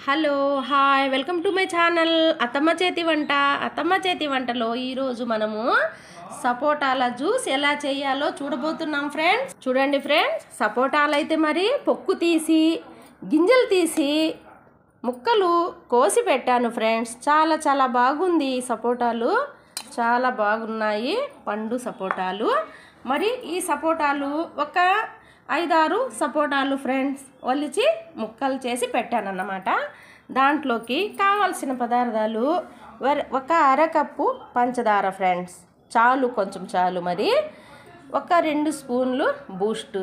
hello hi welcome to my channel అత్తమ్మ చేతి వంట అత్తమ్మ చేతి వంటలో ఈరోజు మనము సపోటాల జ్యూస్ ఎలా చేయాలో చూడబోతున్నాం ఫ్రెండ్స్ చూడండి ఫ్రెండ్స్ సపోటాలు అయితే మరి పొక్కు తీసి గింజలు తీసి ముక్కలు కోసి పెట్టాను ఫ్రెండ్స్ చాలా చాలా బాగుంది ఈ సపోటాలు చాలా బాగున్నాయి పండు సపోటాలు మరి ఈ సపోటాలు ఒక ఐదారు సపోటాలు ఫ్రెండ్స్ ఒలిచి ముక్కలు చేసి పెట్టానన్నమాట దాంట్లోకి కావాల్సిన పదార్థాలు వర్- ఒక అరకప్పు పంచదార ఫ్రెండ్స్ చాలు కొంచెం చాలు మరి ఒక రెండు స్పూన్లు బూస్ట్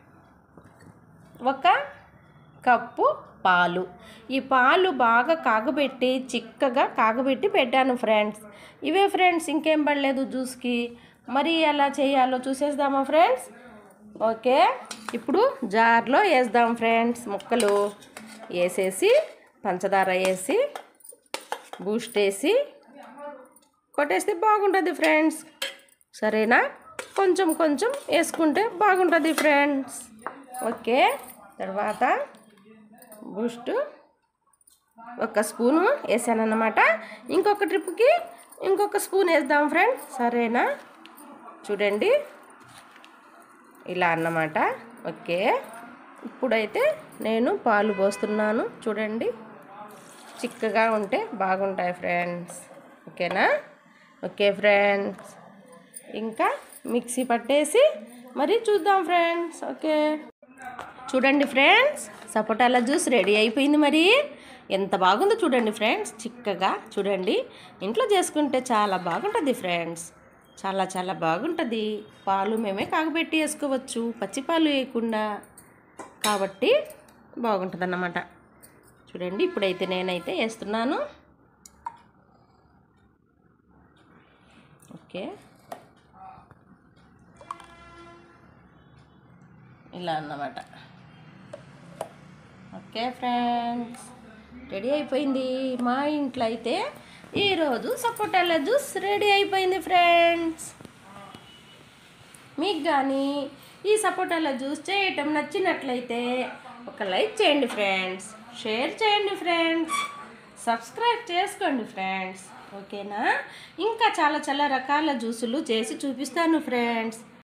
ఒక కప్పు పాలు ఈ పాలు బాగా కాగబెట్టి చిక్కగా కాగబెట్టి పెట్టాను ఫ్రెండ్స్ ఇవే ఫ్రెండ్స్ ఇంకేం పడలేదు జ్యూస్కి మరి ఎలా చేయాలో చూసేద్దామా ఫ్రెండ్స్ ఓకే ఇప్పుడు జార్లో వేద్దాం ఫ్రెండ్స్ ముక్కలు వేసేసి పంచదార వేసి బూస్ట్ వేసి కొట్టేస్తే బాగుంటుంది ఫ్రెండ్స్ సరేనా కొంచెం కొంచెం వేసుకుంటే బాగుంటుంది ఫ్రెండ్స్ ఓకే తర్వాత బూస్ట్ ఒక స్పూను వేసానన్నమాట ఇంకొక ట్రిప్కి ఇంకొక స్పూన్ వేద్దాం ఫ్రెండ్ సరేనా చూడండి ఇలా అన్నమాట ఓకే ఇప్పుడైతే నేను పాలు పోస్తున్నాను చూడండి చిక్కగా ఉంటే బాగుంటాయి ఫ్రెండ్స్ ఓకేనా ఓకే ఫ్రెండ్స్ ఇంకా మిక్సీ పట్టేసి మరి చూద్దాం ఫ్రెండ్స్ ఓకే చూడండి ఫ్రెండ్స్ సపోటాల జ్యూస్ రెడీ అయిపోయింది మరి ఎంత బాగుందో చూడండి ఫ్రెండ్స్ చిక్కగా చూడండి ఇంట్లో చేసుకుంటే చాలా బాగుంటుంది ఫ్రెండ్స్ చాలా చాలా బాగుంటుంది పాలు మేమే కాగబెట్టి వేసుకోవచ్చు పచ్చి పాలు వేయకుండా కాబట్టి బాగుంటుంది అన్నమాట చూడండి ఇప్పుడైతే నేనైతే వేస్తున్నాను ఓకే ఇలా అన్నమాట ఓకే ఫ్రెండ్స్ రెడీ అయిపోయింది మా ఇంట్లో అయితే ఈరోజు సపోటాల జ్యూస్ రెడీ అయిపోయింది ఫ్రెండ్స్ మీకు కానీ ఈ సపోటాల జ్యూస్ చేయటం నచ్చినట్లయితే ఒక లైక్ చేయండి ఫ్రెండ్స్ షేర్ చేయండి ఫ్రెండ్స్ సబ్స్క్రైబ్ చేసుకోండి ఫ్రెండ్స్ ఓకేనా ఇంకా చాలా చాలా రకాల జ్యూసులు చేసి చూపిస్తాను ఫ్రెండ్స్